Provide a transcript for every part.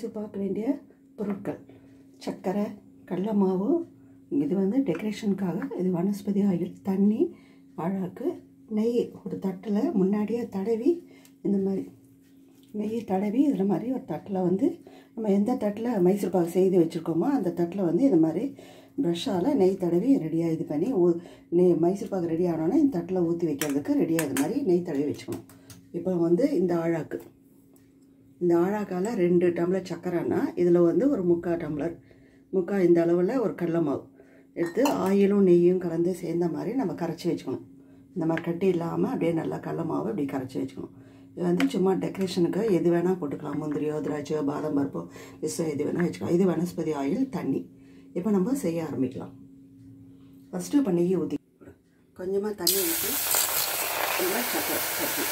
பார்க்க வேண்டிய பொருட்கள் சர்க்கரை கடல மாவு இது வந்து டெக்கரேஷனுக்காக இது வனஸ்பதி ஆயில் தண்ணி அழகு நெய் ஒரு தட்டில் முன்னாடியே தடவி இந்த மாதிரி நெய் தடவி இதில் மாதிரி ஒரு தட்டில் வந்து நம்ம எந்த தட்டில் மைசூர் பாகு செய்து வச்சுருக்கோமோ அந்த தட்டில் வந்து இது மாதிரி ப்ரஷ்ஷால் நெய் தடவி ரெடியாக இது பண்ணி ஊ நெய் மைசூர் பாகு ரெடி ஆனோன்னா இந்த தட்டில் ஊற்றி வைக்கிறதுக்கு ரெடியாக இது மாதிரி நெய் தடவி வச்சுக்கணும் இப்போ வந்து இந்த ஆழாக்கு இந்த ஆழாக்கால ரெண்டு டம்ளர் சக்கரைன்னா இதில் வந்து ஒரு முக்கால் டம்ளர் முக்கால் இந்த அளவில் ஒரு கடலை மாவு எடுத்து ஆயிலும் நெய்யும் கலந்து சேர்ந்த மாதிரி நம்ம கரைச்சி வச்சுக்கணும் இந்த மாதிரி கட்டி இல்லாமல் அப்படியே நல்லா கடல மாவு அப்படி கரைச்சி வச்சுக்கணும் இது வந்து சும்மா டெக்கரேஷனுக்கு எது வேணால் போட்டுக்கலாம் முந்திரியோ திராட்சையோ பாதாம் பருப்போ பிஸ்ஸோ எது வேணால் வச்சுக்கலாம் இது வனஸ்பதி ஆயில் தண்ணி இப்போ நம்ம செய்ய ஆரம்பிக்கலாம் ஃபஸ்ட்டு இப்போ நெய் ஊற்றி கொஞ்சமாக தண்ணி ஊற்றி கொஞ்சமாக சக்கரை சட்னி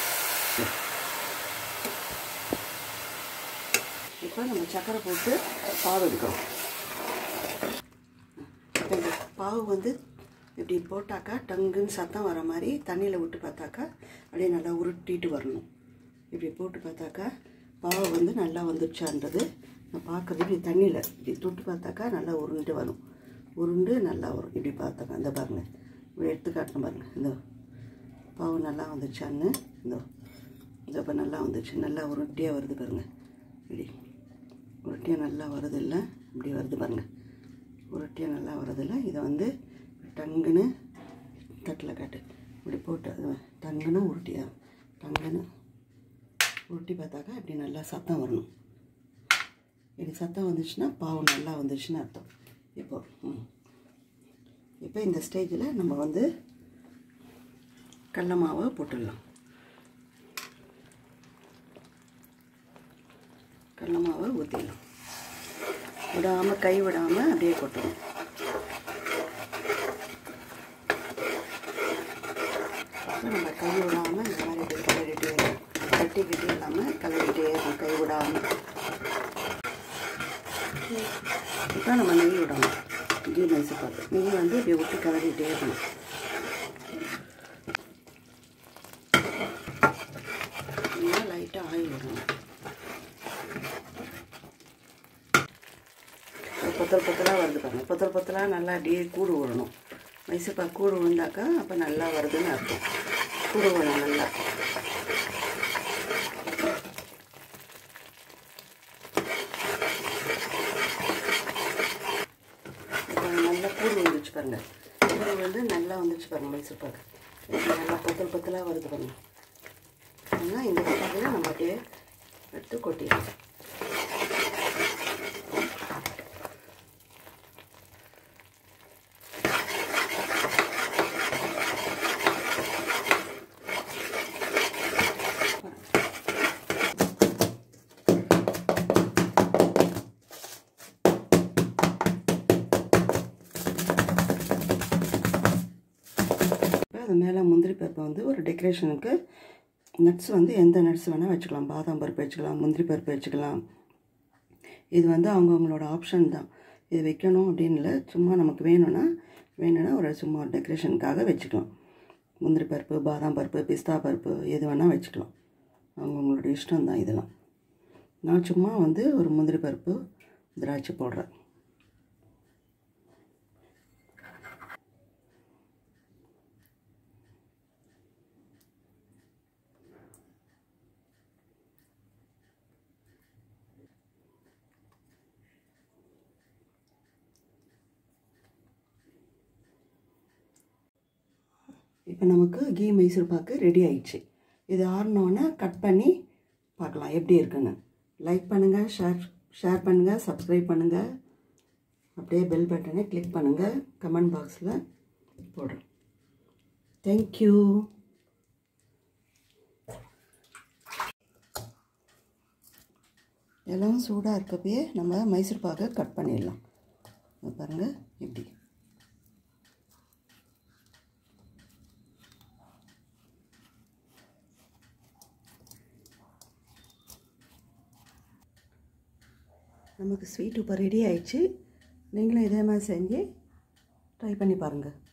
இப்போ நம்ம சக்கரை போட்டு பாவு எடுக்கிறோம் இப்போ இந்த பாவு வந்து இப்படி போட்டாக்கா டங்குன்னு சத்தம் வர மாதிரி தண்ணியில் விட்டு பார்த்தாக்கா அப்படியே நல்லா உருட்டிட்டு வரணும் இப்படி போட்டு பார்த்தாக்கா பாவு வந்து நல்லா வந்துடுச்சான்றது நான் பார்க்குறது இப்படி தண்ணியில் இப்படி தொட்டு பார்த்தாக்கா நல்லா உருண்டு வரும் உருண்டு நல்லா வரும் இப்படி பார்த்தாக்கா இந்த பாருங்க இப்படி எடுத்து காட்டணும் பாருங்க இந்த பாவு நல்லா வந்துச்சான்னு இந்த இந்த இப்போ நல்லா வந்துச்சு நல்லா உருட்டியாக வருது பாருங்க இப்படி உருட்டியாக நல்லா வருது இல்லை இப்படி வருது பாருங்க உருட்டியாக நல்லா வரதில்ல இதை வந்து டங்குன்னு தட்டில் காட்டு இப்படி போட்டு அது டங்குன்னு உருட்டியா டங்குன்னு உருட்டி பார்த்தாக்கா இப்படி நல்லா சத்தம் வரணும் இப்படி சத்தம் வந்துச்சுன்னா பாவு நல்லா வந்துச்சுன்னு அர்த்தம் இப்போ ம் இப்போ இந்த ஸ்டேஜில் நம்ம வந்து கடல மாவை போட்டுடலாம் கடல மாவை ஊற்றிடலாம் விடாமல் கை விடாமல் அப்படியே கொட்டணும் அப்போ நம்ம கை விடாமல் இந்த மாதிரி இப்படி கிளறிட்டே கட்டி கிட்டி இல்லாமல் கிளறிட்டே இருக்கும் கை விடாமல் இப்போ நம்ம நெய் விடணும் கீ மைசூர் பாக்கு நெய் வந்து இப்படி விட்டு கிளறிட்டே இருக்கணும் லைட்டாக ஆயில் விடணும் பொத்தல் பொத்தலாக வருது பாருங்க பொத்தல் பொத்தலாக நல்லா அப்படியே கூடு விடணும் மைசூர் பாக்கு கூடு விழுந்தாக்கா அப்போ நல்லா வருதுன்னு அர்த்தம் கூடு விடணும் நல்லா இப்போ நல்லா கூடு வந்துச்சு பாருங்க கூடு வந்து நல்லா வந்துச்சு பாருங்க மைசூர் பாக்கு இப்போ நல்லா பொத்தல் பொத்தலாக வருது பாருங்க ஆனால் இந்த பக்கத்தில் நம்ம அப்படியே எடுத்து கொட்டிடலாம் இப்போ அது மேலே முந்திரி பருப்பு வந்து ஒரு டெக்கரேஷனுக்கு நட்ஸ் வந்து எந்த நட்ஸ் வேணால் வச்சுக்கலாம் பாதாம் பருப்பு வச்சுக்கலாம் முந்திரி பருப்பு வச்சுக்கலாம் இது வந்து அவங்கவுங்களோட ஆப்ஷன் தான் இது வைக்கணும் அப்படின்னு இல்லை சும்மா நமக்கு வேணும்னா வேணும்னா ஒரு சும்மா டெக்கரேஷனுக்காக வச்சுக்கலாம் முந்திரி பருப்பு பாதாம் பருப்பு பிஸ்தா பருப்பு எது வேணால் வச்சுக்கலாம் அவங்கவுங்களோட இஷ்டம் தான் இதெல்லாம் நான் சும்மா வந்து ஒரு முந்திரி பருப்பு திராட்சை போடுறேன் இப்போ நமக்கு கீ மைசூர் பாக்கு ரெடி ஆயிடுச்சு இது ஆறினோன்னே கட் பண்ணி பார்க்கலாம் எப்படி இருக்குன்னு லைக் பண்ணுங்கள் ஷேர் ஷேர் பண்ணுங்கள் சப்ஸ்கிரைப் பண்ணுங்கள் அப்படியே பெல் பட்டனை கிளிக் பண்ணுங்கள் கமெண்ட் பாக்ஸில் போடுறேன் தேங்க்யூ எல்லாம் சூடாக இருக்கப்பயே நம்ம மைசூர் பாக்கை கட் பண்ணிடலாம் இதை பாருங்கள் இப்படி நமக்கு ஸ்வீட் இப்போ ரெடி ஆயிடுச்சு நீங்களும் இதே மாதிரி செஞ்சு ட்ரை பண்ணி பாருங்கள்